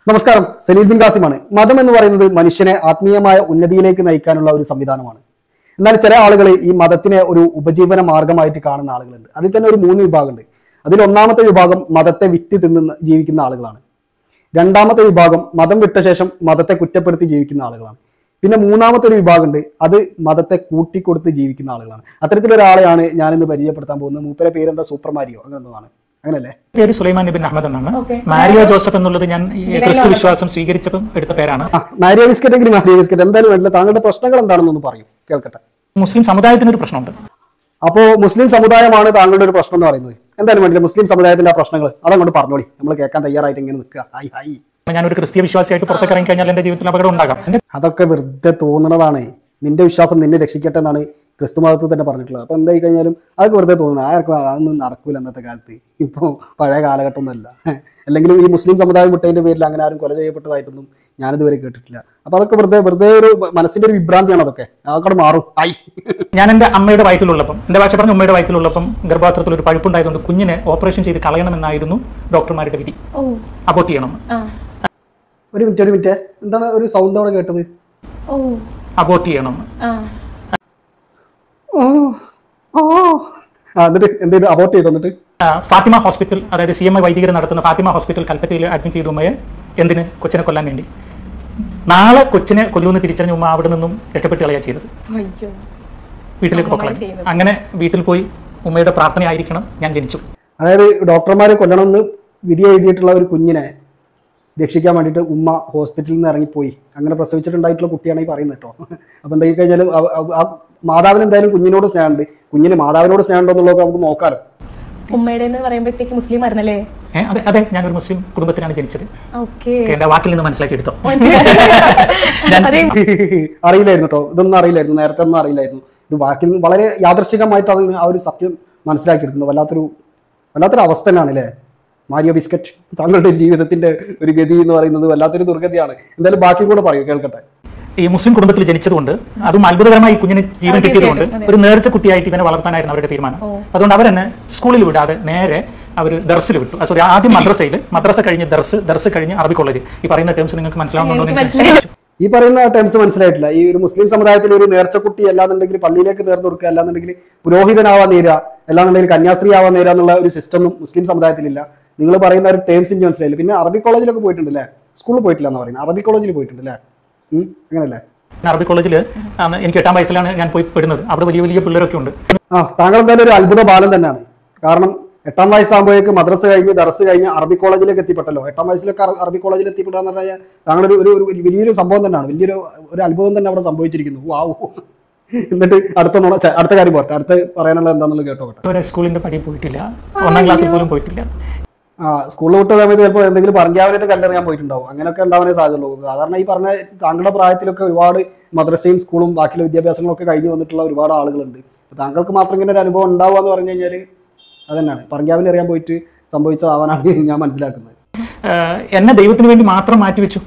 നമസ്കാരം സലീൽ ബിൻ ഖാസിമാണ് മതം എന്ന് പറയുന്നത് മനുഷ്യനെ ആത്മീയമായ ഉന്നതിയിലേക്ക് നയിക്കാനുള്ള ഒരു സംവിധാനമാണ് എന്നാൽ ചില ആളുകൾ ഈ മതത്തിനെ ഒരു ഉപജീവന മാർഗമായിട്ട് കാണുന്ന ആളുകളുണ്ട് അതിൽ തന്നെ ഒരു മൂന്ന് വിഭാഗമുണ്ട് അതിൽ ഒന്നാമത്തെ വിഭാഗം മതത്തെ വിറ്റ് തിന്ന് ജീവിക്കുന്ന ആളുകളാണ് രണ്ടാമത്തെ വിഭാഗം മതം വിട്ട ശേഷം മതത്തെ കുറ്റപ്പെടുത്തി ജീവിക്കുന്ന ആളുകളാണ് പിന്നെ മൂന്നാമത്തെ ഒരു വിഭാഗമുണ്ട് അത് മതത്തെ കൂട്ടിക്കൊടുത്ത് ജീവിക്കുന്ന ആളുകളാണ് അത്തരത്തിലൊരാളെയാണ് ഞാനിന്ന് പരിചയപ്പെടുത്താൻ പോകുന്നത് മൂപ്പരെ പേരെന്താ സൂപ്പർ മാരിയോ അങ്ങനെ എന്തതാണ് അങ്ങനല്ലേ പേര് സുലൈമാൻ ബിൻ അഹമ്മദ് എന്നാണ് Okay. മാരിയോ ജോസഫ് എന്നുള്ളത് ഞാൻ ഈ ക്രിസ്തു വിശ്വാസം സ്വീകരിച്ചപ്പോൾ എടുത്ത പേരാണ് ആ മാരിയോ ബിസ്ക്കറ്റ് എങ്കിലും മാരിയോ ബിസ്ക്കറ്റ് എന്തായാലും വേണ്ടില്ല താങ്കളുടെ പ്രശ്നങ്ങൾ എന്താണെന്നൊന്ന് പറയൂ കേൾക്കട്ടെ മുസ്ലിം സമുദായത്തിന് ഒരു പ്രശ്നമുണ്ട് അപ്പോ മുസ്ലിം സമുദായമാണ് താങ്കളുടെ ഒരു പ്രശ്നം എന്ന് പറയുന്നത് എന്തായാലും വേണ്ടില്ല മുസ്ലിം സമുദായത്തിന്റെ ആ പ്രശ്നങ്ങൾ അതങ്ങോട്ട് പറഞ്ഞോളി നമ്മൾ കേൾക്കാൻ തയ്യാറായിട്ട് ഇങ്ങനെ നിൽക്കുക ഹൈ ഹൈ ഞാൻ ഒരു ക്രിസ്തീയ വിശ്വാസിയായിട്ട് പുറത്തേക്ക് ഇറങ്ങി കഴിഞ്ഞാൽ എന്റെ ജീവിതത്തിൽ അപകടം ഉണ്ടാകാം എന്റെ അതൊക്കെ വെറുതെ തോന്നുന്നതാണ് നിന്റെ വിശ്വാസം നിന്നെ രക്ഷിക്കട്ടെ എന്നാണ് ക്രിസ്തു മതത്തിൽ തന്നെ പറഞ്ഞിട്ടുള്ളത് അപ്പൊ എന്തായി കഴിഞ്ഞാലും അതൊക്കെ വെറുതെ തോന്നുന്നു ആർക്കും അതൊന്നും നടക്കൂല ഇന്നത്തെ കാലത്ത് ഇപ്പോൾ പഴയ കാലഘട്ടമൊന്നുമല്ല അല്ലെങ്കിലും ഈ മുസ്ലിം സമുദായം വിട്ടതിന്റെ പേരിൽ അങ്ങനെ ആരും കൊല ചെയ്യപ്പെട്ടതായിട്ടൊന്നും ഞാനിതുവരെ കേട്ടിട്ടില്ല അപ്പൊ അതൊക്കെ വെറുതെ വെറുതെ ഒരു മനസ്സിന്റെ ഒരു വിഭ്രാന്തിയാണ് അതൊക്കെ അതൊക്കെ മാറും ആയി ഞാൻ എന്റെ അമ്മയുടെ വയറ്റിലുള്ളപ്പം എന്റെ ഭാഷ പറഞ്ഞ ഉമ്മയുടെ വയറ്റിലുള്ളപ്പം ഗർഭാത്രത്തിൽ ഒരു പഴുപ്പുണ്ടായതുകൊണ്ട് കുഞ്ഞിനെ ഓപ്പറേഷൻ ചെയ്ത് കളയണമെന്നായിരുന്നു ഡോക്ടർമാരുടെ വിധി ഓ അബോട്ട് ചെയ്യണം ആ ഒരു മിനിറ്റ് ഒരു മിനിറ്റ് എന്താണ് ഒരു സൗണ്ട് അവിടെ കേട്ടത് ഓ അബോട്ട് ചെയ്യണം ആ ഓ ഓ ആ എന്നിട്ട് എന്ത് ചെയ്തു അബോട്ട് ചെയ്തു എന്നിട്ട് ആ, ഫാത്തിമ ഹോസ്പിറ്റൽ അതായത് സി എം ഐ വൈദികർ നടത്തുന്ന ഫാത്തിമ ഹോസ്പിറ്റൽ കൽപ്പറ്റയിൽ അഡ്മിറ്റ് ചെയ്ത ഉമ്മയെ എന്തിന് കൊച്ചിനെ കൊല്ലാൻ വേണ്ടി നാളെ കൊച്ചിനെ കൊല്ലുമെന്ന് തിരിച്ചറിഞ്ഞ ഉമ്മ അവിടെ നിന്നും രക്ഷപ്പെട്ട് കളയാ ചെയ്തത് അയ്യോ വീട്ടിലേക്ക് നന്നായി പോക്കളായി ചെയ്യുന്നത്. അങ്ങനെ വീട്ടിൽ പോയി ഉമ്മയുടെ പ്രാർത്ഥനയായിരിക്കണം ഞാൻ ജനിച്ചു അതായത് ഡോക്ടർമാരെ കൊല്ലണമെന്ന് വിധി എഴുതിയിട്ടുള്ള ഒരു കുഞ്ഞിനെ രക്ഷിക്കാൻ വേണ്ടിയിട്ട് ഉമ്മ ഹോസ്പിറ്റലിൽ നിന്ന് ഇറങ്ങിപ്പോയി അങ്ങനെ പ്രസവിച്ചിട്ടുണ്ടായിട്ടുള്ള കുട്ടിയാണ് ഈ പറയുന്നത് കേട്ടോ അപ്പം എന്തായി കഴിഞ്ഞാലും അവ- അവ- ആ മാതാവിന് എന്തായാലും കുഞ്ഞിനോട് സ്നേഹമുണ്ട് കുഞ്ഞിന് മാതാവിനോട് സ്നേഹമുണ്ടോ എന്നുള്ളതൊക്കെ നമുക്ക് നോക്കാലോ ഉമ്മയുടെ എന്ന് പറയുമ്പോഴത്തേക്ക് മുസ്ലിം ആയിരുന്നല്ലേ ഏ, അതെ അതെ ഞാനൊരു മുസ്ലിം കുടുംബത്തിലാണ് ജനിച്ചത് ഓക്കെ ഓക്കേ, എന്റെ വാക്കിൽ നിന്ന് മനസ്സിലാക്കി എടുത്തോ അതെ അറിയില്ലായിരുന്നു കേട്ടോ ഇതൊന്നും അറിയില്ലായിരുന്നു നേരത്തെ ഒന്നും അറിയില്ലായിരുന്നു ഇത് ബാക്കി നിന്ന് വളരെ യാദർശികമായിട്ട് അത് ആ ഒരു സത്യം മനസ്സിലാക്കിയെടുക്കുന്നു വല്ലാത്തൊരു വല്ലാത്തൊരു അവസ്ഥ തന്നെയാണ് അല്ലേ മാരിയോ ബിസ്ക്കറ്റ് താങ്കളുടെ ഒരു ജീവിതത്തിന്റെ ഒരു ഗതി എന്ന് പറയുന്നത് വല്ലാത്തൊരു ദുർഗതിയാണ് എന്തായാലും ബാക്കി കൂടെ പറയൂ കേൾക്കട്ടെ ഈ മുസ്ലിം കുടുംബത്തിൽ ജനിച്ചതുകൊണ്ട് അതും അത്ഭുതകരമായി ഈ കുഞ്ഞിന് ജീവൻ അതെ, കിട്ടിയതുകൊണ്ട് അതെ. ഒരു നേർച്ച കുട്ടിയായിട്ട് ഇവനെ വളർത്താനായിരുന്നു അവരുടെ തീരുമാനം ഓ. അതുകൊണ്ട് അവരെന്നെ സ്കൂളിൽ വിടാതെ നേരെ അവർ ദർസിൽ വിട്ടു സോറി ആദ്യം മദ്രസയിൽ മദ്രസ കഴിഞ്ഞ് ദർസ് ദർസ് കഴിഞ്ഞ് അറബി കോളേജ് ഈ പറയുന്ന ടേംസ് നിങ്ങൾക്ക് മനസ്സിലാവുന്നുണ്ടോ എന്ന് എനിക്ക് എനിക്ക് മനസ്സിലായി. ഈ പറയുന്ന ടേംസ് മനസ്സിലായിട്ടില്ല ഈ ഒരു മുസ്ലിം സമുദായത്തിൽ ഒരു നേർച്ചക്കുട്ടി അല്ലാന്നുണ്ടെങ്കിൽ പള്ളിയിലേക്ക് നേർന്നു കൊടുക്കുക അല്ലാന്നുണ്ടെങ്കിൽ പുരോഹിതനാവാൻ നേരുക അല്ലാന്നുണ്ടെങ്കിൽ കന്യാസ്ത്രീ ആവാൻ നേരുക എന്നുള്ള ഒരു സിസ്റ്റം ഒന്നും മുസ്ലിം സമുദായത്തിലില്ല നിങ്ങൾ പറയുന്ന ഒരു ടേംസ് എനിക്ക് മനസ്സിലായില്ല പിന്നെ അറബി കോളേജിലൊക്കെ പോയിട്ടുണ്ട് അല്ലേ സ്കൂളിൽ പോയിട്ടില്ല എന്ന് പറയുന്നത് അറബി കോളേജിൽ പോയിട്ടുണ്ട് അല്ലേ ഉം, അങ്ങനല്ലേ അറബി കോളേജിൽ എനിക്ക് എട്ടാം വയസ്സിലാണ് ഞാൻ പോയി പെടുന്നത് അവിടെ വലിയ വലിയ പിള്ളേരൊക്കെ ഉണ്ട് ആ താങ്കൾ എന്തായാലും ഒരു അത്ഭുത ബാലൻ തന്നെയാണ് കാരണം എട്ടാം വയസ്സാകുമ്പോഴേക്ക് മദ്രസ കഴിഞ്ഞ് ദർസ് കഴിഞ്ഞ് അറബി കോളേജിലേക്ക് എത്തിപ്പെട്ടല്ലോ എട്ടാം വയസ്സിലൊക്കെ അറ- അറബി കോളേജിൽ എത്തിപ്പെടുക എന്ന് പറഞ്ഞാൽ താങ്കളൊരു ഒരു ഒരു വലിയൊരു സംഭവം തന്നെയാണ് വലിയൊരു ഒരു അത്ഭുതം തന്നെ അവിടെ സംഭവിച്ചിരിക്കുന്നു വാവു എന്നിട്ട് അടുത്ത നുണ ഛെ, അടുത്ത കാര്യം പോട്ടെ അടുത്ത പറയാനുള്ളത് എന്താണെന്നുള്ളത് കേട്ടോട്ടെ ഒരു സ്കൂളിന്റെ പടി പോയിട്ടില്ല ഒന്നാം ക്ലാസ്സിൽ പോലും പോയിട്ടില്ല ആ സ്കൂളിൽ വിട്ട സമയത്ത് ചിലപ്പോൾ എന്തെങ്കിലും പറഞ്ഞാവനായിട്ട് കല്ലെറിയാൻ പോയിട്ടുണ്ടാവും അങ്ങനെയൊക്കെ ഉണ്ടാവാനേ സാധ്യതയുള്ളൂ സാധാരണ ഈ പറഞ്ഞ താങ്കളുടെ പ്രായത്തിലൊക്കെ ഒരുപാട് മദ്രസയും സ്കൂളും ബാക്കിയുള്ള വിദ്യാഭ്യാസങ്ങളൊക്കെ കഴിഞ്ഞു വന്നിട്ടുള്ള ഒരുപാട് ആളുകളുണ്ട് അപ്പൊ താങ്കൾക്ക് മാത്രം ഇങ്ങനെ ഒരു അനുഭവം ഉണ്ടാവുക എന്ന് പറഞ്ഞു കഴിഞ്ഞാൽ അതന്നെയാണ് പറഞ്ഞാവിനെ അറിയാൻ പോയിട്ട് സംഭവിച്ചതാവാനാണ് ഞാൻ മനസ്സിലാക്കുന്നത് ഏഹ് എന്നെ ദൈവത്തിന് വേണ്ടി മാത്രം മാറ്റിവെച്ചു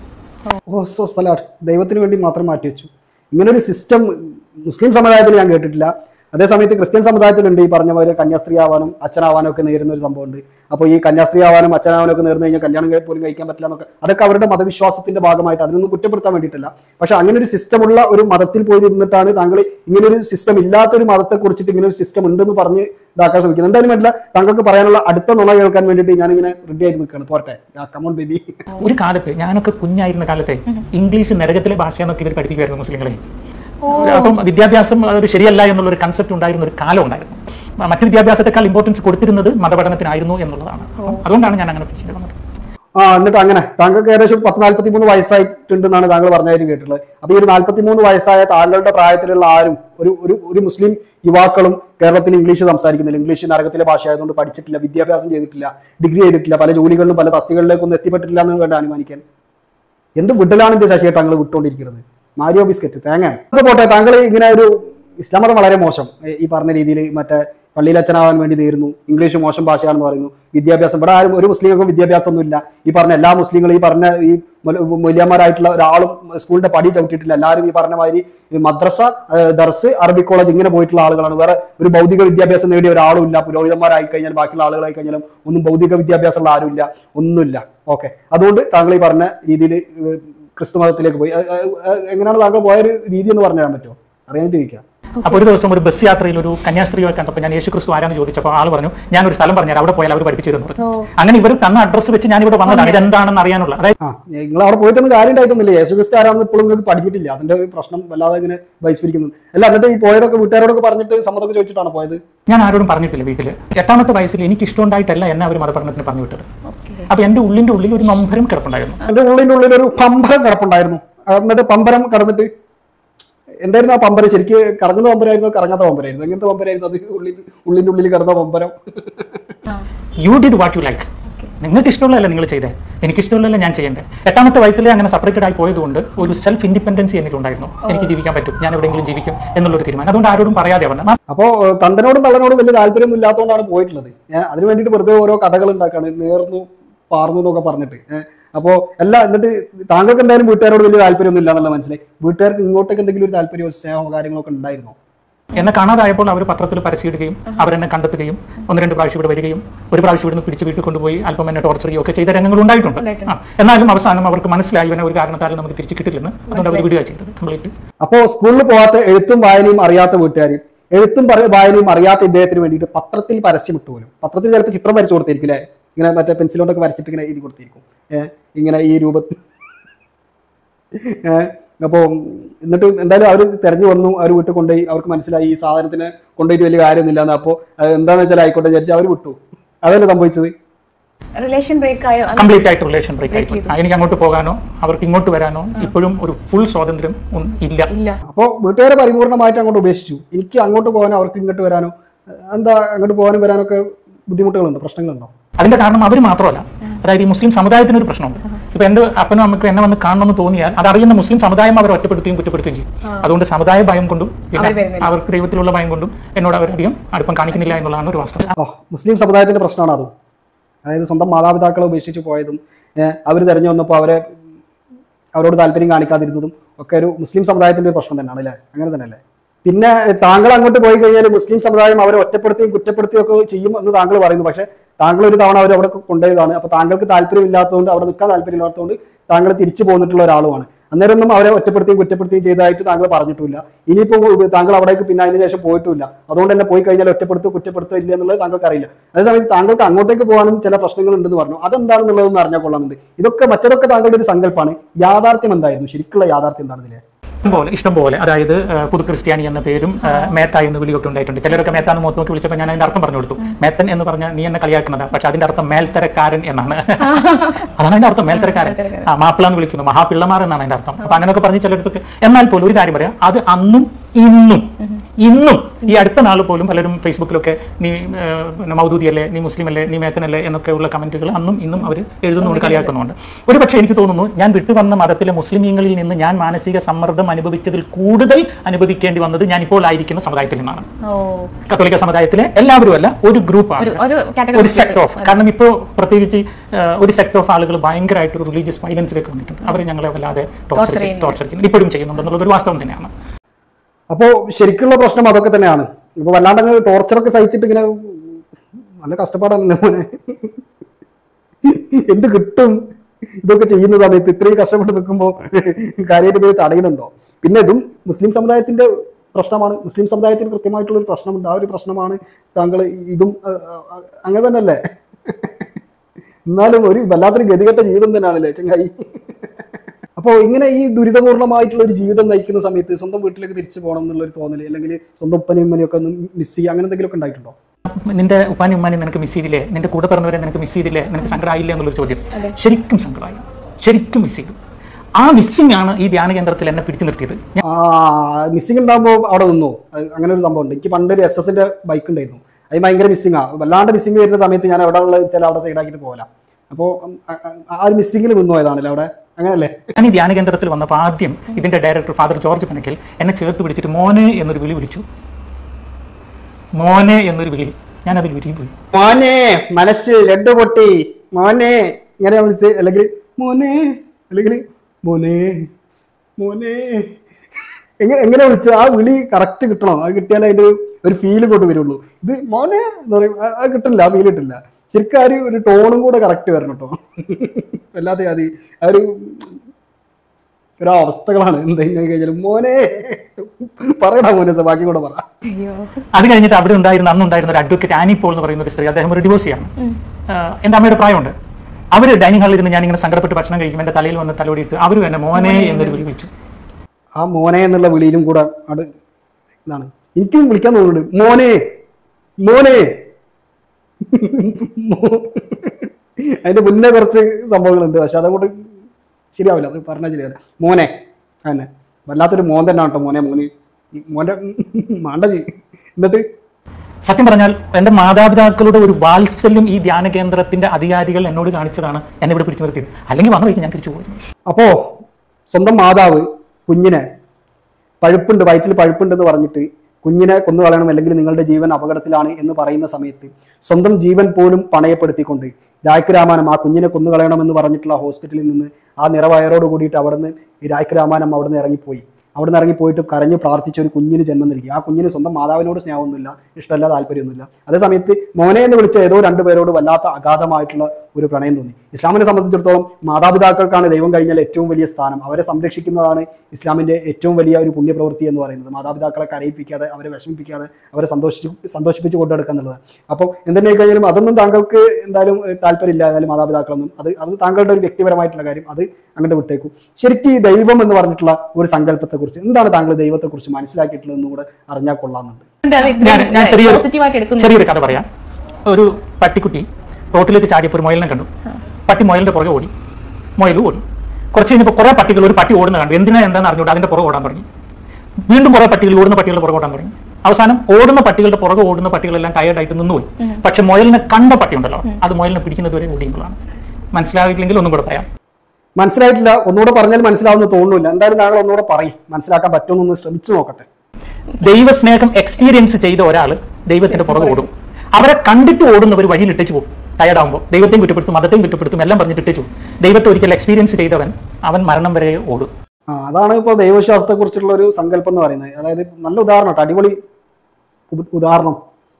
ഓ സോ സലാഡ് ദൈവത്തിന് വേണ്ടി മാത്രം മാറ്റിവെച്ചു ഇങ്ങനെ ഒരു സിസ്റ്റം മുസ്ലിം സമുദായത്തിൽ ഞാൻ കേട്ടിട്ടില്ല അതേ സമയത്ത് ക്രിസ്ത്യൻ സമുദായത്തിലുണ്ട് ഈ പറഞ്ഞ പോലെ കന്യാസ്ത്രീ ആവാനും അച്ഛനാവാനും ഒക്കെ നേരുന്ന ഒരു സംഭവമുണ്ട് അപ്പോൾ ഈ കന്യാസ്ത്രീ ആവാനും അച്ഛനാവാനും ഒക്കെ നേർന്നു കഴിഞ്ഞാൽ കല്യാണം കഴി- പോലും കഴിക്കാൻ പറ്റില്ല എന്നൊക്കെ അതൊക്കെ അവരുടെ മതവിശ്വാസത്തിന്റെ ഭാഗമായിട്ട് അതിനൊന്നും കുറ്റപ്പെടുത്താൻ വേണ്ടിയിട്ടില്ല പക്ഷെ അങ്ങനെ ഒരു സിസ്റ്റമുള്ള ഒരു മതത്തിൽ പോയി ഇരുന്നിട്ടാണ് താങ്കൾ ഇങ്ങനെ ഒരു സിസ്റ്റം ഇല്ലാത്തൊരു മതത്തെ കുറിച്ചിട്ട് ഇങ്ങനെ ഒരു സിസ്റ്റം ഉണ്ടെന്ന് പറഞ്ഞ് ഇതാക്കാൻ ശ്രമിക്കുന്നത് എന്തായാലും പറ്റില്ല താങ്കൾക്ക് പറയാനുള്ള അടുത്ത നുണ കേൾക്കാൻ വേണ്ടിയിട്ട് ഞാനിങ്ങനെ റെഡി ആയിട്ട് നിൽക്കുകയാണ് പോട്ടെ കമോൺ ബേബി ഒരു കാലത്ത് ഞാനൊക്കെ കുഞ്ഞായിരുന്ന കാലത്തെ ഇംഗ്ലീഷ് നരകത്തിലെ ഭാഷയെന്നൊക്കെ ഇവർ പഠിപ്പിക്കുമായിരുന്നു മുസ്ലിങ്ങളെ അപ്പം വിദ്യാഭ്യാസം ഒരു ശരിയല്ല എന്നുള്ള ഒരു കൺസെപ്റ്റ് ഉണ്ടായിരുന്ന ഒരു കാലം ഉണ്ടായിരുന്നു മ- മറ്റു വിദ്യാഭ്യാസത്തെക്കാൾ ഇമ്പോർട്ടൻസ് കൊടുത്തിരുന്നത് മതപഠനത്തിനായിരുന്നു എന്നുള്ളതാണ് അപ്പം അതുകൊണ്ടാണ് ഞാൻ അങ്ങനെ പഠിച്ചത് വന്നത് ആ എന്നിട്ട് അങ്ങനെ താങ്കൾക്ക് ഏകദേശം പത്ത് നാല്പത്തി മൂന്ന് വയസ്സായിട്ടുണ്ടെന്നാണ് താങ്കൾ പറഞ്ഞായിട്ട് കേട്ടിട്ടുള്ളത് അപ്പൊ ഈ ഒരു നാല്പത്തി മൂന്ന് വയസ്സായ താങ്കളുടെ പ്രായത്തിലുള്ള ആരും ഒരു ഒരു ഒരു മുസ്ലിം യുവാക്കളും കേരളത്തിൽ ഇംഗ്ലീഷ് സംസാരിക്കുന്നില്ല ഇംഗ്ലീഷ് നരകത്തിലെ ഭാഷയായതുകൊണ്ട് പഠിച്ചിട്ടില്ല വിദ്യാഭ്യാസം ചെയ്തിട്ടില്ല ഡിഗ്രി ചെയ്തിട്ടില്ല പല ജോലികളിലും പല തസ്തികളിലേക്കൊന്നും എത്തിപ്പെട്ടിട്ടില്ല എന്ന് വേണ്ട അനുമാനിക്കാൻ എന്ത് വിടലാണ് എന്റെ ശശിയെ താങ്കൾ വിട്ടുകൊണ്ടിരിക്കുന്നത് മാരിയോ ബിസ്ക്കറ്റ് തേങ്ങ അത് പോട്ടെ താങ്കൾ ഇങ്ങനെ ഒരു ഇസ്ലാം മതം വളരെ മോശം ഈ- ഈ പറഞ്ഞ രീതിയിൽ മറ്റേ പള്ളിയിൽ അച്ഛനാവാൻ വേണ്ടി നേരുന്നു ഇംഗ്ലീഷ് മോശം ഭാഷയാണെന്ന് പറയുന്നു വിദ്യാഭ്യാസം ഇവിടെ ആരും ഒരു മുസ്ലിങ്ങൾക്കും വിദ്യാഭ്യാസം ഒന്നുമില്ല ഈ പറഞ്ഞ എല്ലാ മുസ്ലിങ്ങളും ഈ പറഞ്ഞ ഈ മൊല- മൂല്യന്മാരായിട്ടുള്ള ഒരാളും സ്കൂളിന്റെ പടി ചവിട്ടിയിട്ടില്ല എല്ലാവരും ഈ പറഞ്ഞ മാതിരി ഈ മദ്രസ ഏഹ്, ദർസ് അറബി കോളേജ് ഇങ്ങനെ പോയിട്ടുള്ള ആളുകളാണ് വേറെ ഒരു ഭൗതിക വിദ്യാഭ്യാസം നേടിയ ഒരാളും ഇല്ല പുരോഹിതന്മാരായി കഴിഞ്ഞാൽ ബാക്കിയുള്ള ആളുകളായി കഴിഞ്ഞാലും ഒന്നും ഭൗതിക വിദ്യാഭ്യസമുള്ള ആരുമില്ല ഒന്നുമില്ല ഓക്കെ അതുകൊണ്ട് താങ്കൾ ഈ പറഞ്ഞ രീതിയിൽ ക്രിസ്തു മതത്തിലേക്ക് പോയി അ- അ- അ- എങ്ങനെയാണ് താങ്കൾ പോയ ഒരു രീതി എന്ന് പറഞ്ഞു തരാൻ പറ്റുമോ അറിയാനായിട്ട് ചോദിക്കാം അപ്പോൾ ഒരു ദിവസം ഒരു ബസ് യാത്രയിൽ ഒരു കന്യാസ്ത്രീയെ കണ്ടപ്പോൾ ഞാൻ യേശു ക്രിസ്തു ആരാന്ന് ചോദിച്ചപ്പോൾ ആൾ പറഞ്ഞു ഞാൻ ഒരു സ്ഥലം പറഞ്ഞാൽ അവിടെ പോയാൽ അവർ പഠിപ്പിച്ചു തരുന്നു പറഞ്ഞു അങ്ങനെ ഇവർ തന്ന അഡ്രസ്സ് വെച്ച് ഞാൻ ഇവിടെ വന്നതാണ് ഇതെന്താണെന്ന് അറിയാനുള്ള അതായത് ആ നിങ്ങൾ അവിടെ പോയിട്ടൊന്നും കാര്യം ഉണ്ടായിട്ടൊന്നുമില്ല യേശു ക്രിസ്തു ആരാണെന്ന് ഇപ്പോഴും നിങ്ങൾക്ക് പഠിപ്പിട്ടില്ല അതിന്റെ ഒരു പ്രശ്നം വല്ലാതെ ഇങ്ങനെ വൈസ്ഫരിക്കുന്നു അല്ല എന്നിട്ട് ഈ പോയതൊക്കെ വീട്ടുകാരോടൊക്കെ പറഞ്ഞിട്ട് സമ്മതമൊക്കെ ചോദിച്ചിട്ടാണ് പോയത് ഞാൻ ആരോടും പറഞ്ഞിട്ടില്ല വീട്ടിൽ എട്ടാമത്തെ വയസ്സിൽ എനിക്ക് ഇഷ്ടമുണ്ടായിട്ടല്ല എന്നെ അവർ മതപഠനത്തിന് പറഞ്ഞു വിട്ടത് ഓക്കെ അപ്പൊ എന്റെ ഉള്ളിന്റെ ഉള്ളിൽ ഒരു നൊമ്പരം കിടപ്പുണ്ടായിരുന്നു എന്റെ ഉള്ളിന്റെ ഉള്ളിൽ ഒരു പമ്പരം കിടപ്പുണ്ടായിരുന്നു എന്നിട്ട് പമ്പരം കടന്നിട്ട് എന്തായിരുന്നു ആ പമ്പരം ശരിക്ക് കറങ്ങുന്ന പമ്പരായിരുന്നു കറങ്ങാത്ത പമ്പരായിരുന്നു എങ്ങനത്തെ പമ്പരായിരുന്നു അത് ഉള്ളിൽ ഉള്ളിന്റെ ഉള്ളിൽ കിടന്ന പമ്പരം you did what you like നിങ്ങൾക്ക് ഇഷ്ടമുള്ളതല്ല നിങ്ങൾ ചെയ്തേ എനിക്ക് ഇഷ്ടമുള്ളതല്ല ഞാൻ ചെയ്യേണ്ടത് എട്ടാമത്തെ വയസ്സിൽ അങ്ങനെ സെപ്പറേറ്റഡ് ആയി പോയതുകൊണ്ട് ഒരു സെൽഫ് ഇൻഡിപെൻഡൻസി എനിക്കുണ്ടായിരുന്നു എനിക്ക് ജീവിക്കാൻ പറ്റും ഞാൻ എവിടെയെങ്കിലും ജീവിക്കും എന്നുള്ളൊരു തീരുമാനം അതുകൊണ്ട് ആരോടും പറയാതെ വന്നത് അപ്പോ ഏഹ്, തന്തനോടും തള്ളനോടും വലിയ താല്പര്യമൊന്നും ഇല്ലാത്തതുകൊണ്ടാണ് പോയിട്ടുള്ളത് ഏഹ്, അതിന് വേണ്ടിയിട്ട് വെറുതെ ഓരോ കഥകൾ ഉണ്ടാക്കാണ് നേർന്നു പാർന്നു എന്നൊക്കെ പറഞ്ഞിട്ട് ഏഹ്, അപ്പോ അല്ല എന്നിട്ട് താങ്കൾക്ക് എന്തായാലും വീട്ടുകാരോട് വലിയ താല്പര്യമൊന്നും ഇല്ല എന്നുള്ള മനസ്സിലായി വീട്ടുകാർക്ക് ഇങ്ങോട്ടേക്ക് എന്തെങ്കിലും ഒരു താല്പര്യമോ സ്നേഹമോ കാര്യങ്ങളൊക്കെ ഉണ്ടായിരുന്നോ എന്നെ കാണാതായപ്പോൾ അവർ പത്രത്തിൽ പരസ്യമിടുകയും അവരെന്നെ കണ്ടെത്തുകയും ഒന്ന് രണ്ട് പ്രാവശ്യം ഇവിടെ വരികയും ഒരു പ്രാവശ്യം ഇവിടുന്ന് പിടിച്ച് വീട്ടിൽ കൊണ്ടുപോയി അല്പം എന്നെ ടോർച്ചർ ചെയ്യുകയും ഒക്കെ ചെയ്ത രംഗങ്ങൾ ഉണ്ടായിട്ടുണ്ട് ആ, എന്നാലും അവസാനം അവർക്ക് മനസ്സിലായി ഇവനെ ഒരു കാരണത്താലും നമുക്ക് തിരിച്ചു കിട്ടില്ലെന്ന് അതുകൊണ്ട് അവർ വിടുക ചെയ്തത് കംപ്ലീറ്റ് അപ്പോ സ്കൂളിൽ പോകാത്ത എഴുത്തും വായനയും അറിയാത്ത വീട്ടുകാർ എഴുത്തും പറ- വായനയും അറിയാത്ത ഇദ്ദേഹത്തിന് വേണ്ടിയിട്ട് പത്രത്തിൽ പരസ്യം ഇട്ടു പോലും പത്രത്തിൽ ചിലപ്പോൾ ചിത്രം വരച്ചു കൊടുത്തിരിക്കും അല്ലേ ഇങ്ങനെ മറ്റേ പെൻസിലോട്ടൊക്കെ വരച്ചിട്ട് ഇങ്ങനെ എഴുതി കൊടുത്തിരിക്കും ഏഹ് ഇങ്ങനെ ഈ രൂപത്തിൽ ഏഹ് അപ്പോൾ എന്നിട്ട് എന്തായാലും അവർ തെരഞ്ഞു വന്നു അവർ വീട്ടിൽ കൊണ്ടുപോയി അവർക്ക് മനസ്സിലായി ഈ സാധനത്തിന് കൊണ്ടുപോയിട്ട് വലിയ കാര്യമൊന്നുമില്ല എന്ന് അപ്പോൾ എന്താണെന്ന് വെച്ചാൽ ആയിക്കോട്ടെ വിചാരിച്ച് അവർ വിട്ടു അതല്ലേ സംഭവിച്ചത് റിലേഷൻ ബ്രേക്ക് ആയോ അത് കംപ്ലീറ്റ് ആയിട്ട് റിലേഷൻ ബ്രേക്ക് ആയി Break ആ, എനിക്ക് അങ്ങോട്ട് പോകാനോ അവർക്ക് ഇങ്ങോട്ട് വരാനോ ഇപ്പോഴും ഒരു ഫുൾ സ്വാതന്ത്ര്യം ഒന്നും ഇല്ല ഇല്ല അപ്പോൾ വീട്ടുകാരെ പരിപൂർണമായിട്ട് അങ്ങോട്ട് ഉപേക്ഷിച്ചു എനിക്ക് അങ്ങോട്ട് പോകാനോ അവർക്ക് ഇങ്ങോട്ട് വരാനോ എന്താ അങ്ങോട്ട് പോകാനും വരാനൊക്കെ ബുദ്ധിമുട്ടുകളുണ്ടോ പ്രശ്നങ്ങളുണ്ടോ അതിന്റെ കാരണം അവർ മാത്രമല്ല അതായത് ഈ മുസ്ലിം സമുദായത്തിന് ഒരു പ്രശ്നമുണ്ട് ഇപ്പൊ എന്റെ അപ്പനും അമ്മയ്ക്കും എന്നെ വന്ന് കാണണമെന്ന് തോന്നിയാൽ അതറിയുന്ന മുസ്ലിം സമുദായം അവർ ഒറ്റപ്പെടുത്തുകയും കുറ്റപ്പെടുത്തുകയും ചെയ്യും അതുകൊണ്ട് സമുദായ ഭയം കൊണ്ടും പിന്നെ അവർ വരുന്നില്ല. അവർക്ക് ദൈവത്തിലുള്ള ഭയം കൊണ്ടും എന്നോട് അവരധികം അടുപ്പം കാണിക്കുന്നില്ല എന്നുള്ളതാണ് ഒരു വാസ്തവം ഓ മുസ്ലിം സമുദായത്തിന്റെ പ്രശ്നമാണ് അതും അതായത് സ്വന്തം മാതാപിതാക്കളെ ഉപേക്ഷിച്ച് പോയതും അവർ തെരഞ്ഞു വന്നപ്പോൾ അവരെ അവരോട് താല്പര്യം കാണിക്കാതിരുന്നതും ഒക്കെ ഒരു മുസ്ലിം സമുദായത്തിന്റെ ഒരു പ്രശ്നം തന്നെയാണ് അല്ലേ അങ്ങനെ തന്നെയല്ലേ പിന്നെ താങ്കൾ അങ്ങോട്ട് പോയി കഴിഞ്ഞാൽ മുസ്ലിം സമുദായം അവരെ ഒറ്റപ്പെടുത്തുകയും കുറ്റപ്പെടുത്തുകയും ഒക്കെ ചെയ്യും എന്ന് താങ്കൾ പറയുന്നു പക്ഷേ താങ്കൾ ഒരു തവണ അവർ അവിടെ കൊണ്ടുപോയതാണ് അപ്പോൾ താങ്കൾക്ക് താല്പര്യമില്ലാത്തതുകൊണ്ട് അവിടെ നിൽക്കാൻ താല്പര്യമില്ലാത്തതുകൊണ്ട് താങ്കൾ തിരിച്ചു പോന്നിട്ടുള്ള ഒരാളുമാണ് അന്നേരം ഒന്നും അവരെ ഒറ്റപ്പെടുത്തുകയും കുറ്റപ്പെടുത്തുകയും ചെയ്തതായിട്ട് താങ്കൾ പറഞ്ഞിട്ടില്ല ഇനിയിപ്പോൾ താങ്കൾ അവിടേക്ക് പിന്നെ അതിന് ശേഷം പോയിട്ടില്ല അതുകൊണ്ട് തന്നെ പോയി കഴിഞ്ഞാൽ ഒറ്റപ്പെടുത്തുക കുറ്റപ്പെടുത്തുക ഇല്ല എന്നുള്ളത് താങ്കൾക്ക് അറിയില്ല അതേസമയത്ത് താങ്കൾക്ക് അങ്ങോട്ടേക്ക് പോകാനും ചില പ്രശ്നങ്ങൾ ഉണ്ടെന്ന് പറഞ്ഞു അതെന്താണെന്നുള്ളതെന്ന് അറിഞ്ഞാൽ കൊള്ളുന്നുണ്ട് ഇതൊക്കെ മറ്റതൊക്കെ താങ്കളുടെ ഒരു സങ്കല്പമാണ് യാഥാർത്ഥ്യം എന്തായിരുന്നു ശരിക്കുള്ള യാഥാർത്ഥ്യം എന്താണ് ഇതിലെ ഇഷ്ടം പോലെ ഇഷ്ടം പോലെ അതായത് ആ, പുതു ക്രിസ്ത്യാനി എന്ന പേരും ആ, മേത്ത എന്ന് വിളിയൊക്കെ ഉണ്ടായിട്ടുണ്ട് ചിലരൊക്കെ മേത്ത എന്ന് മുഖത്ത് നോക്കി വിളിച്ചപ്പോൾ ഞാൻ അതിന്റെ അർത്ഥം പറഞ്ഞു കൊടുത്തു മേത്തൻ എന്ന് പറഞ്ഞാൽ നീ എന്നെ കളിയാക്കുന്നതാണ് പക്ഷെ അതിന്റെ അർത്ഥം മേൽത്തരക്കാരൻ എന്നാണ് അതാണ് അതിന്റെ അർത്ഥം മേൽത്തരക്കാരൻ ആ മാപ്പിള എന്ന് വിളിക്കുന്നു മഹാപിള്ളമാർ എന്നാണ് അതിന്റെ അർത്ഥം അപ്പൊ അങ്ങനെയൊക്കെ പറഞ്ഞ് ചിലടത്തൊക്കെ എന്നാൽ പോലും ഒരു കാര്യം പറയാം അത് അന്നും ഇന്നും ഇന്നും ഈ അടുത്ത നാൾ പോലും പലരും ഫേസ്ബുക്കിലൊക്കെ നീ ആ, പിന്നെ മൗദൂദിയല്ലേ നീ മുസ്ലിം അല്ലേ നീ മേത്തനല്ലേ എന്നൊക്കെ ഉള്ള കമന്റുകൾ അന്നും ഇന്നും അവർ എഴുതുന്നുണ്ട് കളിയാക്കുന്നുണ്ട് ഒരു പക്ഷേ എനിക്ക് തോന്നുന്നു ഞാൻ വിട്ടുവന്ന മതത്തിലെ മുസ്ലിമീങ്ങളിൽ നിന്ന് ഞാൻ മാനസിക സമ്മർദ്ദം അനുഭവിച്ചതിൽ കൂടുതൽ അനുഭവിക്കേണ്ടി വന്നത് ഞാൻ ഇപ്പോൾ ആയിരിക്കുന്ന സമുദായത്തിൽ നിന്നാണ് ഓ കത്തോലിക്ക സമുദായത്തിലെ എല്ലാവരും അല്ല ഒരു ഗ്രൂപ്പാണ് ഒരു ഒരു ഒരു കാറ്റഗറി സെക്ട് ഓഫ് കാരണം ഇപ്പോൾ പ്രത്യേകിച്ച് ആ, ഒരു സെക്ട് ഓഫ് ആളുകൾ ഭയങ്കരമായിട്ട് ഒരു റിലീജിയസ് വയലൻസിലേക്ക് വന്നിട്ടുണ്ട് അവർ ഞങ്ങളെ വല്ലാതെ ടോർച്ചർ ചെയ്യുന്നു. ടോർച്ചർ ചെയ്യുന്നു ഇപ്പോഴും ചെയ്യുന്നുണ്ടെന്നുള്ളത് ഒരു വാസ്തവം തന്നെയാണ് അപ്പോൾ ശരിക്കുള്ള പ്രശ്നം അതൊക്കെ തന്നെയാണ് ഇപ്പൊ വല്ലാണ്ട് അങ്ങ് ടോർച്ചറൊക്കെ സഹിച്ചിട്ട് ഇങ്ങനെ നല്ല കഷ്ടപ്പാടാണല്ലോ മോനെ എന്ത് കിട്ടും ഇതൊക്കെ ചെയ്യുന്ന സമയത്ത് ഇത്രയും കഷ്ടപ്പെട്ട് നിൽക്കുമ്പോൾ കാര്യമായിട്ട് ഇത് തടയുന്നുണ്ടോ പിന്നെ ഇതും മുസ്ലിം സമുദായത്തിന്റെ പ്രശ്നമാണ് മുസ്ലിം സമുദായത്തിന് കൃത്യമായിട്ടുള്ള ഒരു പ്രശ്നമുണ്ട് ആ ഒരു പ്രശ്നമാണ് താങ്കൾ ഇതും അഹ്, അഹ്, അങ്ങനെ തന്നെയല്ലേ എന്നാലും ഒരു വല്ലാത്തൊരു ഗതികെട്ട ജീവിതം തന്നെയാണല്ലേ ചങ്ങായി അപ്പോൾ ഇങ്ങനെ ഈ ദുരിതപൂർണമായിട്ടുള്ള ഒരു ജീവിതം നയിക്കുന്ന സമയത്ത് സ്വന്തം വീട്ടിലേക്ക് തിരിച്ചു പോകണം എന്നുള്ള ഒരു തോന്നല് അല്ലെങ്കിൽ സ്വന്തം ഉപ്പനെയും ഉമ്മനെയും ഒക്കെ ഒന്ന് മിസ് ചെയ്യുക അങ്ങനെ എന്തെങ്കിലുമൊക്കെ ഉണ്ടായിട്ടുണ്ടോ നിന്റെ ഉപ്പാനും ഉമ്മാനും നിനക്ക് മിസ് ചെയ്തില്ലേ നിന്റെ കൂടെ പറഞ്ഞവരെ നിനക്ക് മിസ് ചെയ്തില്ലേ നിനക്ക് സങ്കടമായില്ലേ എന്നുള്ളൊരു ചോദ്യം ശരിക്കും സങ്കടമായി ശരിക്കും മിസ് ചെയ്തു ആ മിസ്സിംഗ് ആണ് ഈ ധ്യാന കേന്ദ്രത്തിൽ എന്നെ പിടിച്ചു നിർത്തിയത് ഞാൻ ആ മിസ്സിംഗ് ഉണ്ടാകുമ്പോൾ അവിടെ നിന്നു അത് അങ്ങനെ ഒരു സംഭവം ഉണ്ട് എനിക്ക് പണ്ട് ഒരു എസ് എസിന്റെ ബൈക്ക് ഉണ്ടായിരുന്നു അത് ഭയങ്കര മിസ്സിംഗ് ആ വല്ലാണ്ട് മിസ്സിംഗ് വരുന്ന സമയത്ത് ഞാൻ എവിടെ ഉള്ള വെച്ചാൽ അവിടെ സൈഡാക്കിയിട്ട് പോകല അപ്പോൾ ആ ഒരു മിസ്സിങ്ങിൽ നിന്നു പോയതാണല്ലേ അവിടെ അങ്ങനെയല്ലേ ഞാൻ ഈ ധ്യാന കേന്ദ്രത്തിൽ വന്നപ്പോൾ ആദ്യം ഇതിന്റെ ഡയറക്ടർ ഫാദർ ജോർജ് പനക്കൽ എന്നെ ചേർത്ത് പിടിച്ചിട്ട് മോനെ എന്നൊരു വിളി വിളിച്ചു മോനെ എന്നൊരു വിളി ഞാൻ അതിൽ ഉരുകി പോയി മോനെ മനസ്സ് ലഡു പൊട്ടി മോനെ ഇങ്ങനെ വിളിച്ച് അല്ലെങ്കിൽ മോനെ അല്ലെങ്കിൽ മോനെ മോനെ എങ്ങനെ എങ്ങനെ വിളിച്ച് ആ വിളി കറക്റ്റ് കിട്ടണം അത് കിട്ടിയാലേ അതിന്റെ ഒരു- ഒരു ഫീൽ കൊണ്ട് വരുള്ളൂ ഇത് മോനെ എന്ന് പറയും ആ- അത് കിട്ടില്ല ആ ഫീൽ കിട്ടില്ല ശരിക്കും ആ ഒരു ഒരു ടോണും കൂടെ കറക്റ്റ് വരണം കേട്ടോ അല്ലാതെ അത് ആ ഒരു ഓരോ അവസ്ഥകളാണ് എന്തെങ്കിലും കഴിഞ്ഞാലും മോനെ പറയടാ മോനെ ബാക്കി കൂടെ പറ അയ്യോ അത് കഴിഞ്ഞിട്ട് അവിടെ ഉണ്ടായിരുന്ന അന്നുണ്ടായിരുന്ന ഒരു അഡ്വക്കേറ്റ് ആനി പോൾ എന്ന് പറയുന്ന ഒരു സ്ത്രീ അദ്ദേഹം ഒരു ഡിവോഴ്സിയാണ് എൻ്റെ അമ്മയുടെ പ്രായമുണ്ട് അവർ ഡൈനിങ് ഹാളിൽ ഇരുന്ന് ഞാനിങ്ങനെ സങ്കടപ്പെട്ട് ഭക്ഷണം കഴിക്കും എൻ്റെ തലയിൽ വന്ന് തലോടിയിട്ട് അവരും എന്നെ മോനെ എന്നൊരു വിളി വിളിച്ചു ആ മോനെ എന്നുള്ള വിളിയിലും കൂടെ അത് ഇതാണ് എനിക്കും വിളിക്കാൻ തോന്നുന്നുണ്ട് മോനെ മോനെ മോ- അതിന്റെ മുന്നേ കുറച്ച് സംഭവങ്ങളുണ്ട് പക്ഷെ അതങ്ങോട്ട് ശരിയാവില്ല അത് പറഞ്ഞാൽ ശരിയാവില്ല മോനെ തന്നെ വല്ലാത്തൊരു മോൻ തന്നെ കേട്ടോ മോനെ മോന് മോന്റെ മാണ്ട ചെയ് എന്നിട്ട് സത്യം പറഞ്ഞാൽ എൻ്റെ മാതാപിതാക്കളുടെ ഒരു വാത്സല്യം ഈ ധ്യാന കേന്ദ്രത്തിന്റെ അധികാരികൾ എന്നോട് കാണിച്ചതാണ് എന്നെ ഇവിടെ പിടിച്ചു നിർത്തിയത് അല്ലെങ്കിൽ വന്ന വഴിക്ക് ഞാൻ തിരിച്ചു പോയിരുന്നു അപ്പോ സ്വന്തം മാതാവ് കുഞ്ഞിനെ പഴുപ്പുണ്ട് വയറ്റിൽ പഴുപ്പുണ്ടെന്ന് പറഞ്ഞിട്ട് കുഞ്ഞിനെ കൊന്നു കളയണം അല്ലെങ്കിൽ നിങ്ങളുടെ ജീവൻ അപകടത്തിലാണ് എന്ന് പറയുന്ന സമയത്ത് സ്വന്തം ജീവൻ പോലും പണയപ്പെടുത്തിക്കൊണ്ട് രായ്ക്ക് രാമാനം ആ കുഞ്ഞിനെ കൊന്നു കളയണം എന്ന് പറഞ്ഞിട്ടുള്ള ഹോസ്പിറ്റലിൽ നിന്ന് ആ നിറവയറോട് കൂടിയിട്ട് അവിടുന്ന് ഈ രായ്ക്ക് രാമാനം അവിടുന്ന് ഇറങ്ങിപ്പോയി അവിടുന്ന് ഇറങ്ങിപ്പോയിട്ട് കരഞ്ഞു പ്രാർത്ഥിച്ച ഒരു കുഞ്ഞിന് ജന്മം നൽകി ആ കുഞ്ഞിന് സ്വന്തം മാതാവിനോട് സ്നേഹമൊന്നുമില്ല ഇഷ്ടമല്ല താല്പര്യമൊന്നുമില്ല അതേ സമയത്ത് മോനെ എന്ന് വിളിച്ച ഏതോ രണ്ടുപേരോട് വല്ലാത്ത അഗാധമായിട്ടുള്ള ഒരു പ്രണയം തോന്നി ഇസ്ലാമിനെ സംബന്ധിച്ചിടത്തോളം മാതാപിതാക്കൾക്കാണ് ദൈവം കഴിഞ്ഞാൽ ഏറ്റവും വലിയ സ്ഥാനം അവരെ സംരക്ഷിക്കുന്നതാണ് ഇസ്ലാമിന്റെ ഏറ്റവും വലിയ ഒരു പുണ്യപ്രവൃത്തി എന്ന് പറയുന്നത് മാതാപിതാക്കളെ കരയിപ്പിക്കാതെ അവരെ വിഷമിപ്പിക്കാതെ അവരെ സന്തോഷിച്ച് സന്തോഷിപ്പിച്ച് കൊണ്ടെടുക്കുക എന്നുള്ളത് അപ്പോൾ എന്തെന്നെ കഴിഞ്ഞാലും അതൊന്നും താങ്കൾക്ക് എന്തായാലും ഏഹ്, താല്പര്യമില്ല ഏതായാലും മാതാപിതാക്കളൊന്നും അത് അത് താങ്കളുടെ ഒരു വ്യക്തിപരമായിട്ടുള്ള കാര്യം അത് അങ്ങോട്ട് വിട്ടേക്കും ശരിക്കും ഈ ദൈവം എന്ന് പറഞ്ഞിട്ടുള്ള ഒരു സങ്കല്പത്തെക്കുറിച്ച് എന്താണ് താങ്കൾ ദൈവത്തെക്കുറിച്ച് മനസ്സിലാക്കിയിട്ടുള്ളതെന്നും കൂടെ അറിഞ്ഞാൽ കൊള്ളാമെന്നുണ്ട് ഞാൻ ഞാൻ ചെറിയൊരു പോസിറ്റീവായിട്ട് എടുക്കുന്നു ചെറിയൊരു കഥ പറയാം ഒരു പട്ടിക്കുട്ടി റോട്ടിലേക്ക് ചാടിയപ്പോൾ ഒരു മുയലിനെ കണ്ടു പട്ടി മുയലിന്റെ പുറകെ ഓടി മുയൽ ഓടി കുറച്ച് കഴിഞ്ഞപ്പോൾ കുറെ പട്ടികൾ ഒരു പട്ടി ഓടുന്ന കണ്ടു എന്തിനാ എന്താണെന്ന് അറിഞ്ഞുകൊണ്ട് അതിന്റെ പുറകെ ഓടാൻ തുടങ്ങി വീണ്ടും കുറെ പട്ടികൾ ഓടുന്ന പട്ടികളുടെ പുറകെ ഓടാൻ തുടങ്ങി അവസാനം ഓടുന്ന പട്ടികളുടെ പുറകെ ഓടുന്ന പട്ടികളെല്ലാം ടയർഡായിട്ട് നിന്നുപോയി പക്ഷെ മുയലിനെ കണ്ട പട്ടി ഉണ്ടല്ലോ അത് മുയലിനെ പിടിക്കുന്നത് വരെ ഓടിയുമ്പോഴാണ് മനസ്സിലാവില്ലെങ്കിൽ ഒന്നും കൂടെ പറയാം മനസ്സിലായിട്ടില്ല ഒന്നുകൂടെ പറഞ്ഞാൽ മനസ്സിലാവുന്ന തോന്നുന്നില്ല എന്തായാലും താങ്കൾ ഒന്നുകൂടെ പറയും മനസ്സിലാക്കാൻ പറ്റുമെന്നൊന്ന് ശ്രമിച്ചു നോക്കട്ടെ ദൈവസ്നേഹം എക്സ്പീരിയൻസ് ചെയ്ത ഒരാൾ ദൈവത്തിന്റെ പുറകെ ഓടും അവരെ കണ്ടിട്ട് ഓടുന്നവർ വഴിയിൽ ഇട്ടേച്ചു പോകും ടയർഡാകുമ്പോൾ ദൈവത്തെയും കുറ്റപ്പെടുത്തും മതത്തെയും കുറ്റപ്പെടുത്തും എല്ലാം പറഞ്ഞിട്ട് ഇട്ടേച്ചു പോകും ദൈവത്തെ ഒരിക്കൽ എക്സ്പീരിയൻസ് ചെയ്തവൻ അവൻ മരണം വരെ ഓടും ആ അതാണ് ഇപ്പോൾ ദൈവവിശ്വാസത്തെ കുറിച്ചുള്ള ഒരു സങ്കല്പം എന്ന് പറയുന്നത് അതായത് നല്ല ഉദാഹരണം കേട്ടോ അടിപൊളി ഉദ- ഉദാഹരണം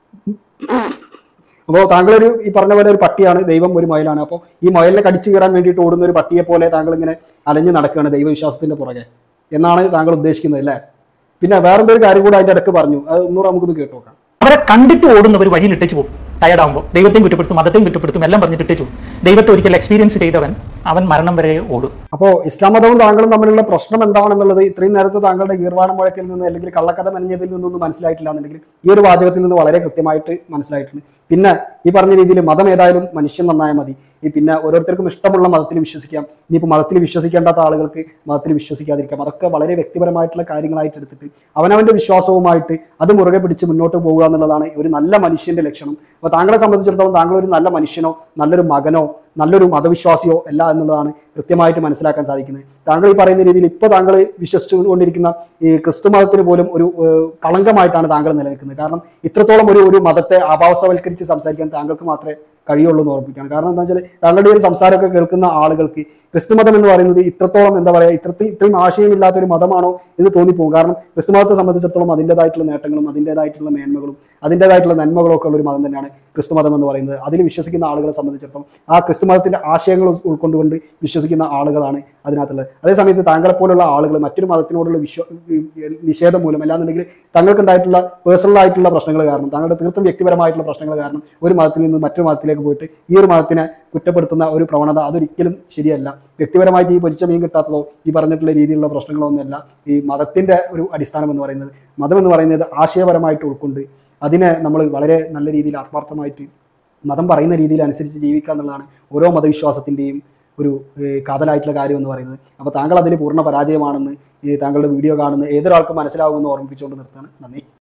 അപ്പോൾ താങ്കളൊരു ഈ പറഞ്ഞ പോലെ ഒരു പട്ടിയാണ് ദൈവം ഒരു മയിലാണ് അപ്പോൾ ഈ മയിലിനെ കടിച്ചു കയറാൻ വേണ്ടിയിട്ട് ഓടുന്ന ഒരു പട്ടിയെ പോലെ താങ്കൾ ഇങ്ങനെ അലഞ്ഞു നടക്കുകയാണ് ദൈവവിശ്വാസത്തിന്റെ പുറകെ എന്നാണ് താങ്കൾ ഉദ്ദേശിക്കുന്നത് അല്ലേ പിന്നെ വേറെന്തൊരു കാര്യം കൂടെ അതിന്റെ ഇടയ്ക്ക് പറഞ്ഞു അത് ഒന്നുകൂടെ നമുക്കൊന്ന് കേട്ടു നോക്കാം അവരെ കണ്ടിട്ട് ഓടുന്നവർ വഴിയിൽ ഇട്ടേച്ചു പോകും ടയർഡാകുമ്പോൾ ദൈവത്തെയും കുറ്റപ്പെടുത്തും മതത്തെയും കുറ്റപ്പെടുത്തും എല്ലാം പറഞ്ഞിട്ട് ഇട്ടേച്ചു പോകും ദൈവത്തെ ഒരിക്കൽ എക്സ്പീരിയൻസ് ചെയ്തവൻ അവൻ മരണം വരെ ഓടും അപ്പോൾ ഇസ്ലാം മതവും താങ്കളും തമ്മിലുള്ള പ്രശ്നം എന്താണെന്നുള്ളത് ഇത്രയും നേരത്തെ താങ്കളുടെ ഗീർവാണം മുഴക്കിൽ നിന്ന് അല്ലെങ്കിൽ കള്ളക്കഥ മെനഞ്ഞതിൽ നിന്നൊന്നും മനസ്സിലായിട്ടില്ല എന്നുണ്ടെങ്കിൽ ഈ ഒരു വാചകത്തിൽ നിന്ന് വളരെ കൃത്യമായിട്ട് മനസ്സിലായിട്ടുണ്ട് പിന്നെ ഈ പറഞ്ഞ രീതിയിൽ മതം ഏതായാലും മനുഷ്യൻ നന്നായാൽ മതി ഈ പിന്നെ ഓരോരുത്തർക്കും ഇഷ്ടമുള്ള മതത്തിൽ വിശ്വസിക്കാം ഇനിയിപ്പോൾ മതത്തിൽ വിശ്വസിക്കേണ്ടാത്ത ആളുകൾക്ക് മതത്തിൽ വിശ്വസിക്കാതിരിക്കാം അതൊക്കെ വളരെ വ്യക്തിപരമായിട്ടുള്ള കാര്യങ്ങളായിട്ട് എടുത്തിട്ട് അവനവന്റെ വിശ്വാസവുമായിട്ട് അത് മുറുകെ പിടിച്ച് മുന്നോട്ട് പോകുക എന്നുള്ളതാണ് ഒരു നല്ല മനുഷ്യന്റെ ലക്ഷണം അപ്പോൾ താങ്കളെ സംബന്ധിച്ചിടത്തോളം താങ്കൾ ഒരു നല്ല മനുഷ്യനോ നല്ലൊരു മകനോ നല്ലൊരു മതവിശ്വാസിയോ അല്ല എന്നുള്ളതാണ് കൃത്യമായിട്ട് മനസ്സിലാക്കാൻ സാധിക്കുന്നത് താങ്കൾ ഈ പറയുന്ന രീതിയിൽ ഇപ്പോൾ താങ്കൾ വിശ്വസിച്ചുകൊണ്ടിരിക്കുന്ന ഈ ക്രിസ്തു മതത്തിന് പോലും ഒരു ഏഹ്, കളങ്കമായിട്ടാണ് താങ്കൾ നിലനിൽക്കുന്നത് കാരണം ഇത്രത്തോളം ഒരു ഒരു മതത്തെ അഭാവസവൽക്കരിച്ച് സംസാരിക്കാൻ താങ്കൾക്ക് മാത്രമേ കഴിയുള്ളൂ എന്ന് ഓർമ്മിക്കുകയാണ് കാരണം എന്താ വെച്ചാൽ താങ്കളുടെ ഒരു സംസാരമൊക്കെ കേൾക്കുന്ന ആളുകൾക്ക് ക്രിസ്തുമതം എന്ന് പറയുന്നത് ഇത്രത്തോളം എന്താ പറയുക ഇത്രയും ഇത്രയും ആശയമില്ലാത്ത ഒരു മതമാണോ എന്ന് തോന്നിപ്പോകും കാരണം ക്രിസ്തുമതത്തെ സംബന്ധിച്ചിടത്തോളം അതിൻ്റെതായിട്ടുള്ള നേട്ടങ്ങളും അതിൻ്റെതായിട്ടുള്ള മേന്മകളും അതിൻ്റെതായിട്ടുള്ള നന്മകളും ഒക്കെ ഉള്ള ഒരു മതം തന്നെയാണ് ക്രിസ്തുമതം എന്ന് പറയുന്നത് അതിൽ വിശ്വസിക്കുന്ന ആളുകളെ സംബന്ധിച്ചിടത്തോളം ആ ക്രിസ്തുമതത്തിന്റെ ആശയങ്ങൾ ഉൾ- ഉൾക്കൊണ്ടുകൊണ്ട് വിശ്വസിക്കുന്ന ആളുകളാണ് അതിനകത്തുള്ളത് അതേസമയത്ത് താങ്കളെ പോലുള്ള ആളുകൾ മറ്റൊരു മതത്തിനോടുള്ള വിശ്വ ഈ നിഷേധം മൂലം അല്ലാന്നുണ്ടെങ്കിൽ തങ്ങൾക്കുണ്ടായിട്ടുള്ള പേഴ്സണൽ ആയിട്ടുള്ള പ്രശ്നങ്ങൾ കാരണം താങ്കളുടെ തീർത്തും വ്യക്തിപരമായിട്ടുള്ള പ്രശ്നങ്ങൾ കാരണം ഒരു മതത്തിൽ നിന്ന് മറ്റൊരു മതത്തിലേക്ക് പോയിട്ട് ഈ ഒരു മതത്തിനെ കുറ്റപ്പെടുത്തുന്ന ഒരു പ്രവണത അതൊരിക്കലും ശരിയല്ല വ്യക്തിപരമായിട്ട് ഈ പൊരിച്ച മീൻ കിട്ടാത്തതോ ഈ പറഞ്ഞിട്ടുള്ള രീതിയിലുള്ള പ്രശ്നങ്ങളോ ഒന്നുമല്ല ഈ മതത്തിന്റെ ഒരു അടിസ്ഥാനം എന്ന് പറയുന്നത് മതം എന്ന് പറയുന്നത് ആശയപരമായിട്ട് ഉൾക്കൊണ്ട് അതിനെ നമ്മൾ വളരെ നല്ല രീതിയിൽ ആത്മാർത്ഥമായിട്ട് മതം പറയുന്ന രീതിയിൽ അനുസരിച്ച് ജീവിക്കുക എന്നുള്ളതാണ് ഓരോ മതവിശ്വാസത്തിൻ്റെയും ഒരു ഏഹ്, കാതലായിട്ടുള്ള കാര്യം എന്ന് പറയുന്നത് അപ്പോൾ താങ്കൾ അതിൽ പൂർണ്ണ പരാജയമാണെന്ന് ഈ താങ്കളുടെ വീഡിയോ കാണുന്ന ഏതൊരാൾക്കും മനസ്സിലാവുമെന്ന് ഓർമ്മിപ്പിച്ചുകൊണ്ട് നിർത്താണ് നന്ദി